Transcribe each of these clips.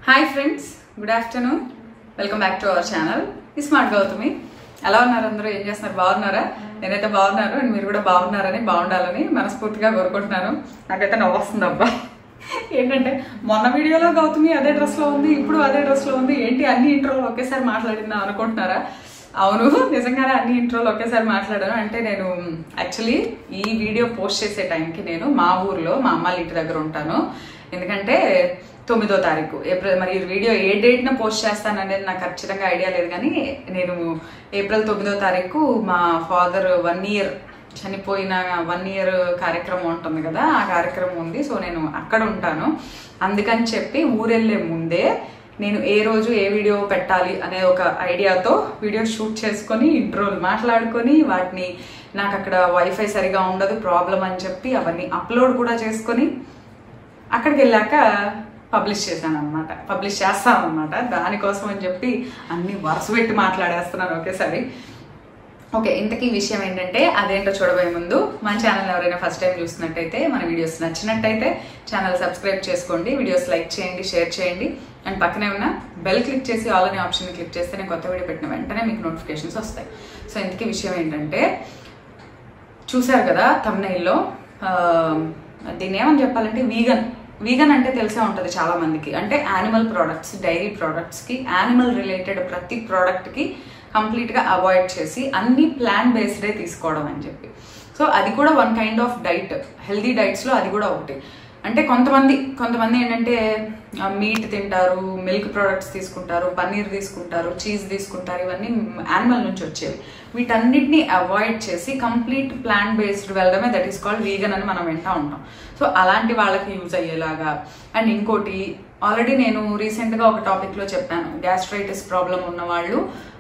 hi friends good afternoon welcome back to our channel ఈ smart Gautami ఎలా ఉన్నారు అందరూ ఏం చేస్తున్నారు బాగున్నారా నేనైతే బాగున్నాను అండ్ మీరు కూడా బాగున్నారని బాగుండాలని మనస్ఫూర్తిగా కోరుకుంటున్నాను నాకైతే నవ్వు వస్తుంది అబ్బా ఏంటంటే మొన్న వీడియోలో గౌతమి అదే డ్రెస్ లో ఉంది ఇప్పుడు అదే డ్రెస్ లో ఉంది ఏంటి అన్ని ఇంట్రోలు ఒకేసారి మాట్లాడిందా అనుకుంటున్నారా అవును నిజంగానే అన్ని ఇంట్రోలు ఒకేసారి మాట్లాడాను అంటే నేను యాక్చువల్లీ ఈ వీడియో పోస్ట్ చేసే టైంకి నేను మా ఊర్లో మా అమ్మాళ్ళ ఇంటి దగ్గర ఉంటాను ఎందుకంటే తొమ్మిదో తారీఖు ఏప్రిల్ మరి ఈ వీడియో ఏ డేట్న పోస్ట్ చేస్తాను అనేది నాకు ఖచ్చితంగా ఐడియా లేదు కానీ నేను ఏప్రిల్ తొమ్మిదో తారీఖు మా ఫాదర్ వన్ ఇయర్ చనిపోయిన వన్ ఇయర్ కార్యక్రమం ఉంటుంది కదా ఆ కార్యక్రమం ఉంది సో నేను అక్కడ ఉంటాను అందుకని చెప్పి ఊరెళ్ళే ముందే నేను ఏ రోజు ఏ వీడియో పెట్టాలి అనే ఒక ఐడియాతో వీడియో షూట్ చేసుకొని ఇంట్రోలు మాట్లాడుకొని వాటిని నాకు అక్కడ వైఫై సరిగా ఉండదు ప్రాబ్లం అని చెప్పి అవన్నీ అప్లోడ్ కూడా చేసుకొని అక్కడికి వెళ్ళాక పబ్లిష్ చేశాను అనమాట పబ్లిష్ చేస్తాను అనమాట దానికోసం అని చెప్పి అన్ని వరుస పెట్టి మాట్లాడేస్తున్నాను ఒకేసారి ఓకే ఇంతకీ విషయం ఏంటంటే అదేంటో చూడబోయే ముందు మన ఛానల్ ఎవరైనా ఫస్ట్ టైం చూస్తున్నట్టయితే మన వీడియోస్ నచ్చినట్టయితే ఛానల్ సబ్స్క్రైబ్ చేసుకోండి వీడియోస్ లైక్ చేయండి షేర్ చేయండి అండ్ పక్కనే ఉన్న బెల్ క్లిక్ చేసి ఆల్ అనే ఆప్షన్ క్లిక్ చేస్తే నేను కొత్త వీడియో పెట్టిన వెంటనే మీకు నోటిఫికేషన్స్ వస్తాయి సో ఇంతకీ విషయం ఏంటంటే చూశారు కదా తమ్నైల్లో దీన్ని ఏమని చెప్పాలంటే వీగన్ వీగన్ అంటే తెలిసే ఉంటుంది చాలా మందికి అంటే యానిమల్ ప్రోడక్ట్స్ డైరీ ప్రోడక్ట్స్కి యానిమల్ రిలేటెడ్ ప్రతి ప్రోడక్ట్కి కంప్లీట్గా అవాయిడ్ చేసి అన్ని ప్లాన్ బేస్డే తీసుకోవడం అని చెప్పి సో అది కూడా one kind of diet healthy డైట్స్లో అది కూడా ఒకటి అంటే కొంతమంది కొంతమంది ఏంటంటే మీట్ తింటారు మిల్క్ ప్రోడక్ట్స్ తీసుకుంటారు పన్నీర్ తీసుకుంటారు చీజ్ తీసుకుంటారు ఇవన్నీ యానిమల్ నుంచి వచ్చేవి వీటన్నిటిని అవాయిడ్ చేసి కంప్లీట్ ప్లాన్ బేస్డ్ వెళ్ళడమే దట్ ఈస్ కాల్డ్ వీగన్ అని మనం వింటా ఉంటాం సో అలాంటి వాళ్ళకి యూజ్ అయ్యేలాగా అండ్ ఇంకోటి ఆల్రెడీ నేను రీసెంట్గా ఒక టాపిక్లో చెప్పాను గ్యాస్ట్రైటిస్ ప్రాబ్లం ఉన్న వాళ్ళు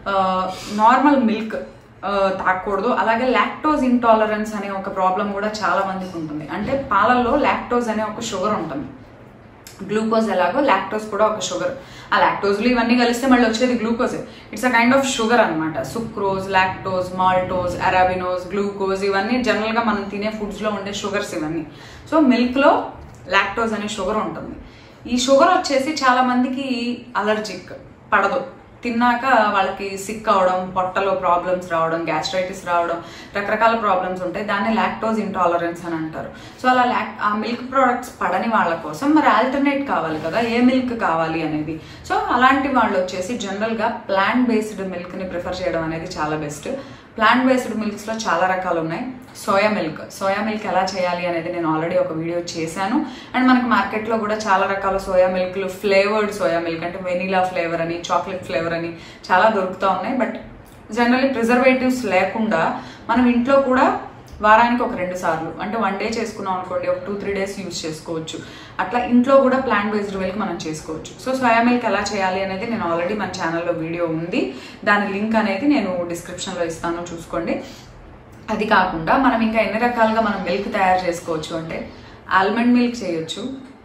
నార్మల్ మిల్క్ తాగకూడదు అలాగే లాక్టోజ్ ఇంటాలరెన్స్ అనే ఒక ప్రాబ్లం కూడా చాలా మందికి ఉంటుంది అంటే పాలల్లో లాక్టోజ్ అనే ఒక షుగర్ ఉంటుంది గ్లూకోజ్ ఎలాగో లాక్టోజ్ కూడా ఒక షుగర్ ఆ లాక్టోజ్లు ఇవన్నీ కలిస్తే మళ్ళీ వచ్చేది glucose it's a kind of sugar అనమాట sucrose lactose maltose arabinose glucose ఇవన్నీ జనరల్గా మనం తినే ఫుడ్స్లో ఉండే షుగర్స్ ఇవన్నీ సో మిల్క్లో లాక్టోజ్ అనే షుగర్ ఉంటుంది ఈ షుగర్ వచ్చేసి చాలా మందికి అలర్జిక్ పడదు తిన్నాక వాళ్ళకి సిక్ అవడం పొట్టలో ప్రాబ్లమ్స్ రావడం గ్యాస్ట్రైటిస్ రావడం రకరకాల ప్రాబ్లమ్స్ ఉంటాయి దాన్ని లాక్టోజ్ ఇంటాలరెన్స్ అని అంటారు సో అలా లాక్ ఆ మిల్క్ ప్రోడక్ట్స్ పడని వాళ్ళ కోసం మరి ఆల్టర్నేట్ కావాలి కదా ఏ మిల్క్ కావాలి అనేది సో అలాంటి వాళ్ళు వచ్చేసి జనరల్గా ప్లాంట్ బేస్డ్ మిల్క్ని ప్రిఫర్ చేయడం అనేది చాలా బెస్ట్ ప్లాంట్ బేస్డ్ మిల్క్స్లో చాలా రకాలు ఉన్నాయి సోయా మిల్క్ సోయా మిల్క్ ఎలా చేయాలి అనేది నేను ఆల్రెడీ ఒక వీడియో చేశాను అండ్ మనకి మార్కెట్లో కూడా చాలా రకాల సోయా మిల్క్లు ఫ్లేవర్డ్ సోయా మిల్క్ అంటే వెనీలా ఫ్లేవర్ అని చాక్లెట్ ఫ్లేవర్ అని చాలా దొరుకుతూ ఉన్నాయి బట్ జనరల్లీ ప్రిజర్వేటివ్స్ లేకుండా మనం ఇంట్లో కూడా వారానికి ఒక రెండు సార్లు అంటే వన్ డే చేసుకున్నాం అనుకోండి ఒక టూ త్రీ డేస్ యూజ్ చేసుకోవచ్చు అట్లా ఇంట్లో కూడా ప్లాంట్ బేస్డ్ మిల్క్ మనం చేసుకోవచ్చు సో సోయా మిల్క్ ఎలా చేయాలి అనేది నేను ఆల్రెడీ మన ఛానల్లో వీడియో ఉంది దాని లింక్ అనేది నేను డిస్క్రిప్షన్లో ఇస్తాను చూసుకోండి అది కాకుండా మనం ఇంకా ఎన్ని రకాలుగా మనం మిల్క్ తయారు చేసుకోవచ్చు అంటే ఆల్మండ్ మిల్క్ చేయొచ్చు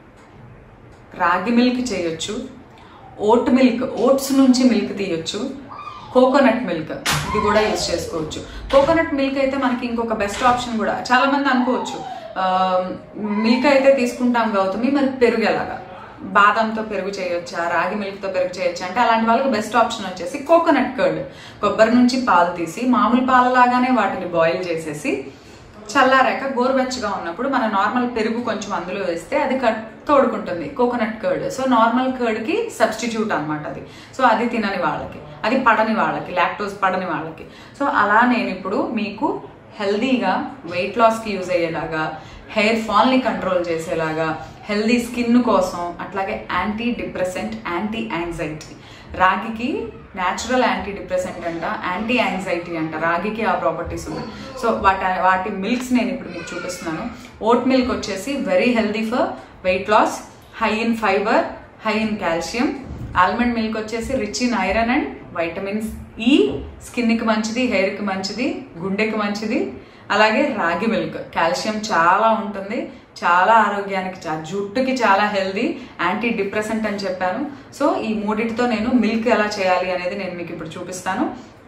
రాగి మిల్క్ చేయొచ్చు ఓట్ మిల్క్ ఓట్స్ నుంచి మిల్క్ తీయొచ్చు కోకోనట్ మిల్క్ ఇది కూడా యూజ్ చేసుకోవచ్చు కోకోనట్ మిల్క్ అయితే మనకి ఇంకొక బెస్ట్ ఆప్షన్ కూడా చాలా మంది అనుకోవచ్చు మిల్క్ అయితే తీసుకుంటాం గౌతమి మరి పెరుగు ఎలాగా బాదంతో పెరుగు చేయొచ్చా రాగి మిల్క్తో పెరుగు చేయొచ్చా అంటే అలాంటి వాళ్ళకి బెస్ట్ ఆప్షన్ వచ్చేసి కోకోనట్ కర్డ్ కొబ్బరి నుంచి పాలు తీసి మామూలు పాలలాగానే వాటిని బాయిల్ చేసేసి చల్లారాక గోరువెచ్చగా ఉన్నప్పుడు మన నార్మల్ పెరుగు కొంచెం అందులో వేస్తే అది కట్ తోడుకుంటుంది కోకోనట్ కర్డ్ సో నార్మల్ కర్డ్కి సబ్స్టిట్యూట్ అనమాట అది సో అది తినని వాళ్ళకి అది పడని వాళ్ళకి లాక్టోస్ పడని వాళ్ళకి సో అలా నేను ఇప్పుడు మీకు హెల్దీగా వెయిట్ లాస్కి యూజ్ అయ్యేలాగా హెయిర్ ఫాల్ని కంట్రోల్ చేసేలాగా హెల్దీ స్కిన్ కోసం అట్లాగే యాంటీ డిప్రెసెంట్ యాంటీ యాంగ్జైటీ రాగికి న్యాచురల్ యాంటీ డిప్రెసెంట్ అంట యాంటీ యాంగ్జైటీ అంట రాగికి ఆ ప్రాపర్టీస్ ఉన్నాయి సో వాటి వాటి మిల్క్స్ నేను ఇప్పుడు మీకు చూపిస్తున్నాను ఓట్ మిల్క్ వచ్చేసి very healthy for weight loss high in fibre high in calcium almond milk వచ్చేసి rich in iron and vitamins ఈ స్కిన్కి మంచిది హెయిర్కి మంచిది గుండెకి మంచిది అలాగే రాగి మిల్క్ కాల్షియం చాలా ఉంటుంది చాలా ఆరోగ్యానికి చా- జుట్టుకి చాలా హెల్దీ యాంటీ డిప్రెసెంట్ అని చెప్పాను సో ఈ మూడిటితో నేను మిల్క్ ఎలా చేయాలి అనేది నేను మీకు ఇప్పుడు చూపిస్తాను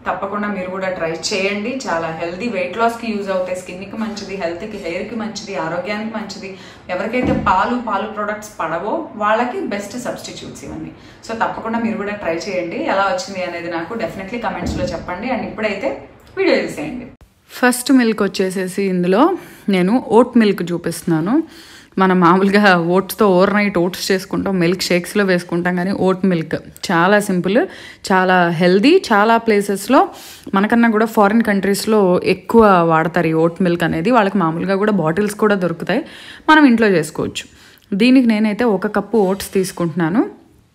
తప్పకుండా మీరు కూడా ట్రై చేయండి చాలా హెల్దీ వెయిట్ లాస్కి యూజ్ అవుతాయి స్కిన్కి మంచిది హెల్త్కి హెయిర్కి మంచిది ఆరోగ్యానికి మంచిది ఎవరికైతే పాలు పాలు ప్రొడక్ట్స్ పడవో వాళ్ళకి బెస్ట్ సబ్స్టిట్యూట్స్ ఇవన్నీ సో తప్పకుండా మీరు కూడా ట్రై చేయండి ఎలా వచ్చింది అనేది నాకు డెఫినెట్లీ కమెంట్స్లో చెప్పండి అండ్ ఇప్పుడైతే వీడియో చూసేయండి ఫస్ట్ మిల్క్ వచ్చేసేసి ఇందులో నేను ఓట్ మిల్క్ చూపిస్తున్నాను మనం మామూలుగా ఓట్స్తో ఓవర్ నైట్ ఓట్స్ చేసుకుంటాం మిల్క్ షేక్స్లో వేసుకుంటాం కానీ ఓట్ మిల్క్ చాలా సింపుల్ చాలా హెల్దీ చాలా ప్లేసెస్లో మనకన్నా కూడా ఫారిన్ కంట్రీస్లో ఎక్కువ వాడతారు ఈ ఓట్ మిల్క్ అనేది వాళ్ళకి మామూలుగా కూడా బాటిల్స్ కూడా దొరుకుతాయి మనం ఇంట్లో చేసుకోవచ్చు దీనికి నేనైతే ఒక కప్పు ఓట్స్ తీసుకుంటున్నాను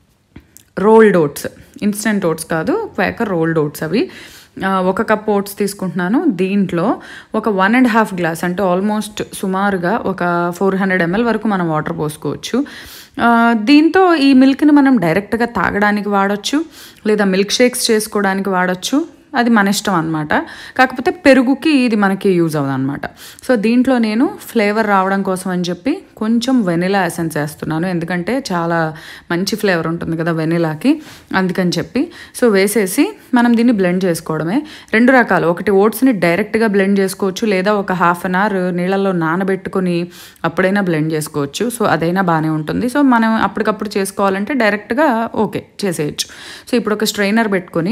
రోల్డ్ ఓట్స్ ఇన్స్టెంట్ ఓట్స్ కాదు క్వాకర్ రోల్డ్ ఓట్స్ అవి ఆ, ఒక కప్ ఓట్స్ తీసుకుంటున్నాను దీంట్లో ఒక వన్ అండ్ హాఫ్ గ్లాస్ అంటే ఆల్మోస్ట్ సుమారుగా ఒక ఫోర్ హండ్రెడ్ ఎంఎల్ వరకు మనం వాటర్ పోసుకోవచ్చు ఆ, దీంతో ఈ మిల్క్ని మనం డైరెక్ట్గా తాగడానికి వాడచ్చు లేదా మిల్క్ షేక్స్ చేసుకోవడానికి వాడచ్చు అది మన ఇష్టం అనమాట కాకపోతే పెరుగుకి ఇది మనకి యూజ్ అవ్వదు అనమాట సో దీంట్లో నేను ఫ్లేవర్ రావడం కోసం అని చెప్పి కొంచెం వెనిలా ఎసెన్స్ వేస్తున్నాను ఎందుకంటే చాలా మంచి ఫ్లేవర్ ఉంటుంది కదా వెనిలాకి అందుకని చెప్పి సో వేసేసి మనం దీన్ని బ్లెండ్ చేసుకోవడమే రెండు రకాలు ఒకటి ఓట్స్ని డైరెక్ట్గా బ్లెండ్ చేసుకోవచ్చు లేదా ఒక హాఫ్ అన్ అవర్ నీళ్ళల్లో నానబెట్టుకొని అప్పుడైనా బ్లెండ్ చేసుకోవచ్చు సో అదైనా బాగానే ఉంటుంది సో మనం అప్పటికప్పుడు చేసుకోవాలంటే డైరెక్ట్గా ఓకే చేసేయచ్చు సో ఇప్పుడు ఒక స్ట్రైనర్ పెట్టుకొని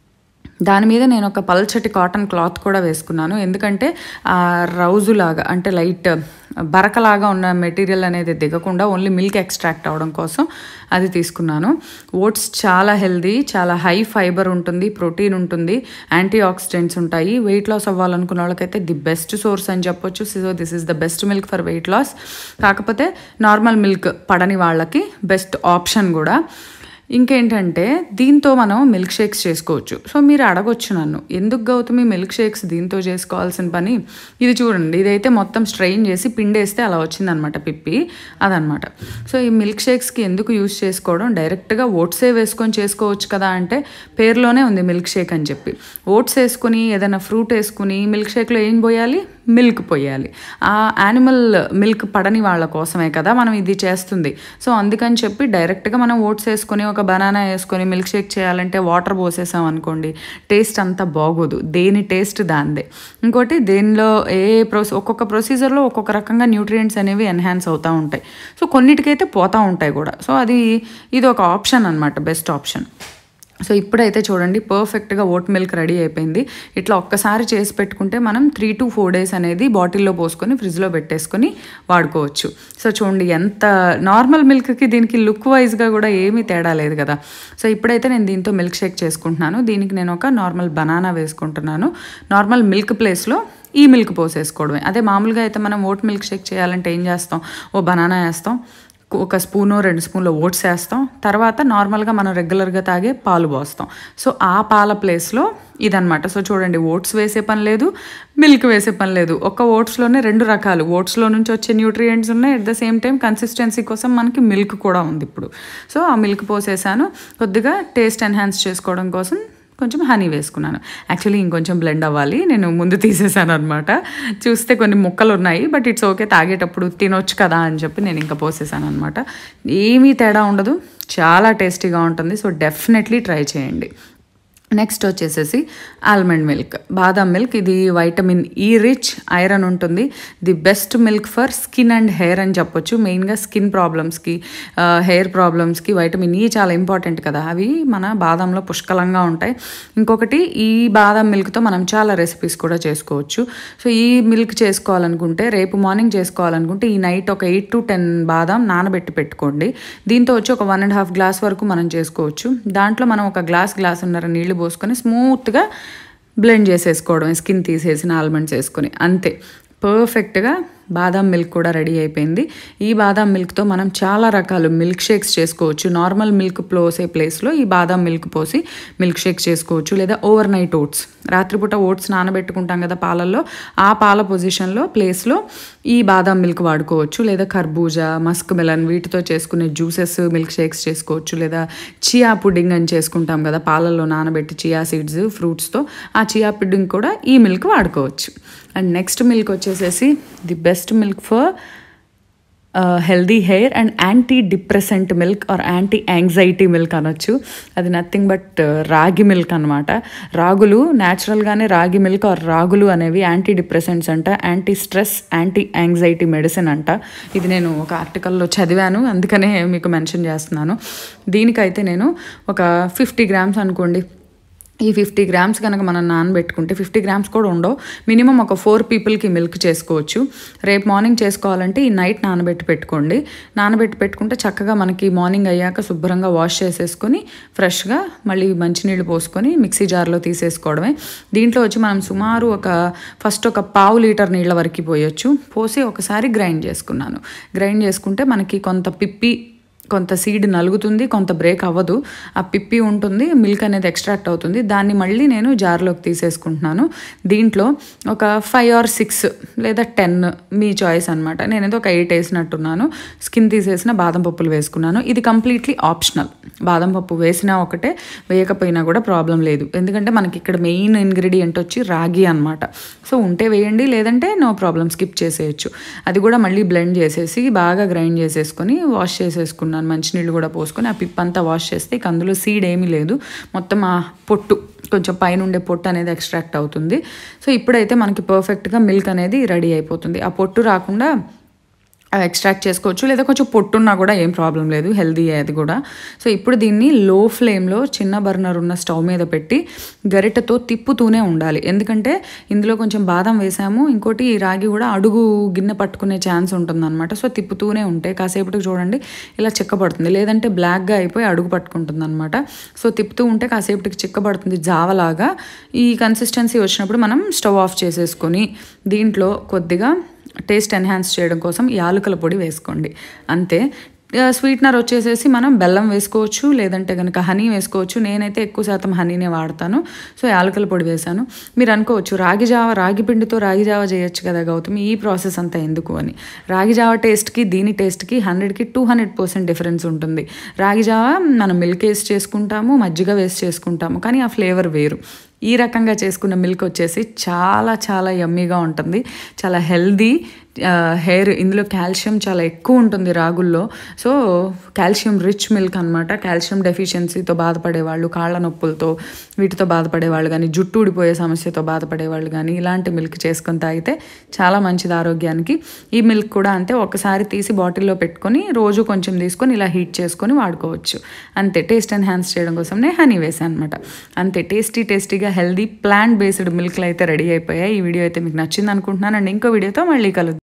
దాని మీద నేను ఒక పల్చటి కాటన్ క్లాత్ కూడా వేసుకున్నాను ఎందుకంటే ఆ రౌజులాగా అంటే లైట్ బరకలాగా ఉన్న మెటీరియల్ అనేది దిగకుండా ఓన్లీ మిల్క్ ఎక్స్ట్రాక్ట్ అవ్వడం కోసం అది తీసుకున్నాను ఓట్స్ చాలా హెల్దీ చాలా హై ఫైబర్ ఉంటుంది ప్రోటీన్ ఉంటుంది యాంటీ ఆక్సిడెంట్స్ ఉంటాయి వెయిట్ లాస్ అవ్వాలనుకున్న వాళ్ళకైతే ది బెస్ట్ సోర్స్ అని చెప్పొచ్చు so this is the best milk for weight loss కాకపోతే నార్మల్ మిల్క్ పడని వాళ్ళకి బెస్ట్ ఆప్షన్ కూడా ఇంకేంటంటే దీంతో మనం మిల్క్ షేక్స్ చేసుకోవచ్చు సో మీరు అడగొచ్చు నన్ను ఎందుకు గౌతమి మిల్క్ షేక్స్ దీంతో చేసుకోవాల్సిన పని ఇది చూడండి ఇదైతే మొత్తం స్ట్రెయిన్ చేసి పిండేస్తే అలా వచ్చిందనమాట పిప్పి అదనమాట సో ఈ మిల్క్ షేక్స్కి ఎందుకు యూస్ చేసుకోవడం డైరెక్ట్గా ఓట్సే వేసుకొని చేసుకోవచ్చు కదా అంటే పేరులోనే ఉంది మిల్క్ షేక్ అని చెప్పి ఓట్స్ వేసుకుని ఏదైనా ఫ్రూట్ వేసుకుని మిల్క్ షేక్లో ఏం పోయాలి మిల్క్ పోయాలి ఆ యానిమల్ మిల్క్ పడని వాళ్ళ కోసమే కదా మనం ఇది చేస్తుంది సో అందుకని చెప్పి డైరెక్ట్గా మనం ఓట్స్ వేసుకొని ఒక బనానా వేసుకొని మిల్క్ షేక్ చేయాలంటే వాటర్ పోసేసాం అనుకోండి టేస్ట్ అంతా బాగోదు దేని టేస్ట్ దాందే ఇంకోటి దేనిలో ఏ ప్రొసీ ఒక్కొక్క ప్రొసీజర్లో ఒక్కొక్క రకంగా న్యూట్రియంట్స్ అనేవి ఎన్హాన్స్ అవుతూ ఉంటాయి సో కొన్నిటికైతే పోతూ ఉంటాయి కూడా సో అది ఇది ఒక ఆప్షన్ అనమాట బెస్ట్ ఆప్షన్ సో ఇప్పుడైతే చూడండి పర్ఫెక్ట్గా ఓట్ మిల్క్ రెడీ అయిపోయింది ఇట్లా ఒక్కసారి చేసి పెట్టుకుంటే మనం త్రీ టు ఫోర్ డేస్ అనేది బాటిల్లో పోసుకొని ఫ్రిడ్జ్లో పెట్టేసుకొని వాడుకోవచ్చు సో చూడండి ఎంత నార్మల్ మిల్క్కి దీనికి లుక్ వైజ్గా కూడా ఏమీ తేడా లేదు కదా సో ఇప్పుడైతే నేను దీంతో మిల్క్ షేక్ చేసుకుంటున్నాను దీనికి నేను ఒక నార్మల్ బనానా వేసుకుంటున్నాను నార్మల్ మిల్క్ ప్లేస్లో ఈ మిల్క్ పోసేసుకోవడమే అదే మామూలుగా అయితే మనం ఓట్ మిల్క్ షేక్ చేయాలంటే ఏం చేస్తాం ఓ బనానా వేస్తాం ఒక స్పూను రెండు స్పూన్లు ఓట్స్ వేస్తాం తర్వాత నార్మల్గా మనం రెగ్యులర్గా తాగే పాలు పోస్తాం సో ఆ పాల ప్లేస్లో ఇదనమాట సో చూడండి ఓట్స్ వేసే పని లేదు మిల్క్ వేసే పని లేదు ఒక ఓట్స్లోనే రెండు రకాలు ఓట్స్లో నుంచి వచ్చే న్యూట్రియంట్స్ ఉన్నాయి at the same time consistency కోసం మనకి మిల్క్ కూడా ఉంది ఇప్పుడు సో ఆ మిల్క్ పోసేసాను కొద్దిగా టేస్ట్ ఎన్హాన్స్ చేసుకోవడం కోసం కొంచెం హనీ వేసుకున్నాను యాక్చువల్లీ ఇంకొంచెం బ్లెండ్ అవ్వాలి నేను ముందు తీసేసాను అనమాట చూస్తే కొన్ని ముక్కలు ఉన్నాయి బట్ ఇట్స్ ఓకే తాగేటప్పుడు తినొచ్చు కదా అని చెప్పి నేను ఇంకా పోసేసాను అనమాట ఏమీ తేడా ఉండదు చాలా టేస్టీగా ఉంటుంది సో డెఫినెట్లీ ట్రై చేయండి నెక్స్ట్ వచ్చేసేసి ఆల్మండ్ మిల్క్ బాదాం మిల్క్ ఇది వైటమిన్ ఈ రిచ్ ఐరన్ ఉంటుంది the best milk for skin and hair అని చెప్పొచ్చు మెయిన్గా స్కిన్ ప్రాబ్లమ్స్కి హెయిర్ ప్రాబ్లమ్స్కి వైటమిన్ ఈ చాలా ఇంపార్టెంట్ కదా అవి మన బాదంలో పుష్కలంగా ఉంటాయి ఇంకొకటి ఈ బాదం మిల్క్తో మనం చాలా రెసిపీస్ కూడా చేసుకోవచ్చు సో ఈ మిల్క్ చేసుకోవాలనుకుంటే రేపు మార్నింగ్ చేసుకోవాలనుకుంటే ఈ నైట్ ఒక ఎయిట్ టు టెన్ బాదం నానబెట్టి పెట్టుకోండి దీంతో వచ్చి ఒక వన్ అండ్ హాఫ్ గ్లాస్ వరకు మనం చేసుకోవచ్చు దాంట్లో మనం ఒక గ్లాస్ గ్లాస్ ఉన్నర నీళ్లు పోసుకొని స్మూత్గా బ్లెండ్ చేసేసుకోవడం స్కిన్ తీసేసిన ఆల్మండ్స్ వేసుకొని అంతే పర్ఫెక్ట్గా బాదాం మిల్క్ కూడా రెడీ అయిపోయింది ఈ బాదాం మిల్క్తో మనం చాలా రకాలు మిల్క్ షేక్స్ చేసుకోవచ్చు నార్మల్ మిల్క్ పోసే ప్లేస్లో ఈ బాదాం మిల్క్ పోసి మిల్క్ షేక్ చేసుకోవచ్చు లేదా ఓవర్ నైట్ ఓట్స్ రాత్రిపూట ఓట్స్ నానబెట్టుకుంటాం కదా పాలల్లో ఆ పాల పొజిషన్లో ప్లేస్లో ఈ బాదాం మిల్క్ వాడుకోవచ్చు లేదా కర్బూజా మస్క్ మెలన్ వీటితో చేసుకునే జ్యూసెస్ మిల్క్ షేక్స్ చేసుకోవచ్చు లేదా చియా పుడ్డింగ్ అని చేసుకుంటాం కదా పాలల్లో నానబెట్టి చియా సీడ్స్ ఫ్రూట్స్తో ఆ చియా పుడ్డింగ్ కూడా ఈ మిల్క్ వాడుకోవచ్చు అండ్ నెక్స్ట్ మిల్క్ వచ్చేసేసి the best milk for healthy hair and antidepressant milk or anti anxiety milk అనొచ్చు అది నథింగ్ బట్ రాగి మిల్క్ అనమాట రాగులు న్యాచురల్గానే రాగి మిల్క్ ఆర్ రాగులు అనేవి యాంటీ డిప్రెసెంట్స్ అంట anti stress anti anxiety medicine అంట ఇది నేను ఒక ఆర్టికల్లో చదివాను అందుకనే మీకు మెన్షన్ చేస్తున్నాను దీనికైతే నేను ఒక ఫిఫ్టీ గ్రామ్స్ అనుకోండి ఈ ఫిఫ్టీ గ్రామ్స్ కనుక మనం నానబెట్టుకుంటే ఫిఫ్టీ గ్రామ్స్ కూడా ఉండవు మినిమం ఒక ఫోర్ పీపుల్కి మిల్క్ చేసుకోవచ్చు రేపు మార్నింగ్ చేసుకోవాలంటే ఈ నైట్ నానబెట్టి పెట్టుకోండి నానబెట్టి పెట్టుకుంటే చక్కగా మనకి మార్నింగ్ అయ్యాక శుభ్రంగా వాష్ చేసేసుకొని ఫ్రెష్గా మళ్ళీ మంచినీళ్ళు పోసుకొని మిక్సీ జార్లో తీసేసుకోవడమే దీంట్లో వచ్చి మనం సుమారు ఒక ఫస్ట్ ఒక పావు లీటర్ నీళ్ళ వరకు పోయొచ్చు పోసి ఒకసారి గ్రైండ్ చేసుకున్నాను గ్రైండ్ చేసుకుంటే మనకి కొంత పిప్పి కొంత సీడ్ నలుగుతుంది కొంత బ్రేక్ అవ్వదు ఆ పిప్పి ఉంటుంది మిల్క్ అనేది ఎక్స్ట్రాక్ట్ అవుతుంది దాన్ని మళ్ళీ నేను జార్లోకి తీసేసుకుంటున్నాను దీంట్లో ఒక ఫైవ్ ఆర్ సిక్స్ లేదా టెన్ మీ చాయిస్ అనమాట నేనైతే ఒక ఎయిట్ వేసినట్టున్నాను స్కిన్ తీసేసిన బాదం పప్పులు వేసుకున్నాను ఇది కంప్లీట్లీ ఆప్షనల్ బాదం పప్పు వేసినా ఒకటే వేయకపోయినా కూడా ప్రాబ్లం లేదు ఎందుకంటే మనకి ఇక్కడ మెయిన్ ఇంగ్రీడియంట్ వచ్చి రాగి అనమాట సో ఉంటే వేయండి లేదంటే నో ప్రాబ్లం స్కిప్ చేసేయచ్చు అది కూడా మళ్ళీ బ్లెండ్ చేసేసి బాగా గ్రైండ్ చేసేసుకొని వాష్ చేసేసుకున్నాను మంచినీళ్ళు కూడా పోసుకొని ఆ పిప్ అంతా వాష్ చేస్తే ఇక అందులో సీడ్ ఏమీ లేదు మొత్తం ఆ పొట్టు కొంచెం పైన ఉండే పొట్టు అనేది ఎక్స్ట్రాక్ట్ అవుతుంది సో ఇప్పుడైతే మనకి పర్ఫెక్ట్గా మిల్క్ అనేది రెడీ అయిపోతుంది ఆ పొట్టు రాకుండా ఎక్స్ట్రాక్ట్ చేసుకోవచ్చు లేదా కొంచెం పొట్టున్నా కూడా ఏం ప్రాబ్లం లేదు హెల్దీ అది కూడా సో ఇప్పుడు దీన్ని లో ఫ్లేమ్లో చిన్న బర్నర్ ఉన్న స్టవ్ మీద పెట్టి గరిటెతో తిప్పుతూనే ఉండాలి ఎందుకంటే ఇందులో కొంచెం బాదం వేసాము ఇంకోటి ఈ రాగి కూడా అడుగు గిన్నె పట్టుకునే ఛాన్స్ ఉంటుందన్నమాట సో తిప్పుతూనే ఉంటే కాసేపటికి చూడండి ఇలా చిక్కబడుతుంది లేదంటే బ్లాక్గా అయిపోయి అడుగు పట్టుకుంటుంది అనమాట సో తిప్పుతూ ఉంటే కాసేపటికి చిక్కబడుతుంది జావలాగా ఈ కన్సిస్టెన్సీ వచ్చినప్పుడు మనం స్టవ్ ఆఫ్ చేసేసుకొని దీంట్లో కొద్దిగా టేస్ట్ ఎన్హాన్స్ చేయడం కోసం యాలకుల పొడి వేసుకోండి అంతే స్వీట్నర్ వచ్చేసేసి మనం బెల్లం వేసుకోవచ్చు లేదంటే కనుక హనీ వేసుకోవచ్చు నేనైతే ఎక్కువ శాతం హనీనే వాడతాను సో యాలకుల పొడి వేశాను మీరు అనుకోవచ్చు రాగి జావ రాగి పిండితో రాగి జావ చేయొచ్చు కదా గౌతమి ఈ ప్రాసెస్ అంతా ఎందుకు అని రాగి జావ టేస్ట్కి దీని టేస్ట్కి హండ్రెడ్కి టూ హండ్రెడ్ పర్సెంట్ డిఫరెన్స్ ఉంటుంది రాగి జావ మనం మిల్క్ వేసి చేసుకుంటాము మజ్జిగ వేసి చేసుకుంటాము కానీ ఆ ఫ్లేవర్ వేరు ఈ రకంగా చేసుకున్న మిల్క్ వచ్చేసి చాలా చాలా యమ్మీగా ఉంటుంది చాలా హెల్దీ హెయిర్ ఇందులో కాల్షియం చాలా ఎక్కువ ఉంటుంది రాగుల్లో సో కాల్షియం రిచ్ మిల్క్ అనమాట కాల్షియం డెఫిషియన్సీతో బాధపడే వాళ్ళు కాళ్ళ నొప్పులతో వీటితో బాధపడే వాళ్ళు కానీ జుట్టు ఊడిపోయే సమస్యతో బాధపడే వాళ్ళు కానీ ఇలాంటి మిల్క్ చేసుకొని తాగితే చాలా మంచిది ఆరోగ్యానికి ఈ మిల్క్ కూడా అంతే ఒకసారి తీసి బాటిల్లో పెట్టుకొని రోజు కొంచెం తీసుకొని ఇలా హీట్ చేసుకొని వాడుకోవచ్చు అంతే టేస్ట్ ఎన్హాన్స్ చేయడం కోసం నేను హనీ వేసాను అనమాట అంతే టేస్టీ టేస్టీగా హెల్దీ ప్లాంట్ బేస్డ్ మిల్క్లు అయితే రెడీ అయిపోయాయి ఈ వీడియో అయితే మీకు నచ్చింది అనుకుంటున్నాను అండ్ ఇంకో వీడియోతో మళ్ళీ కలుద్దాం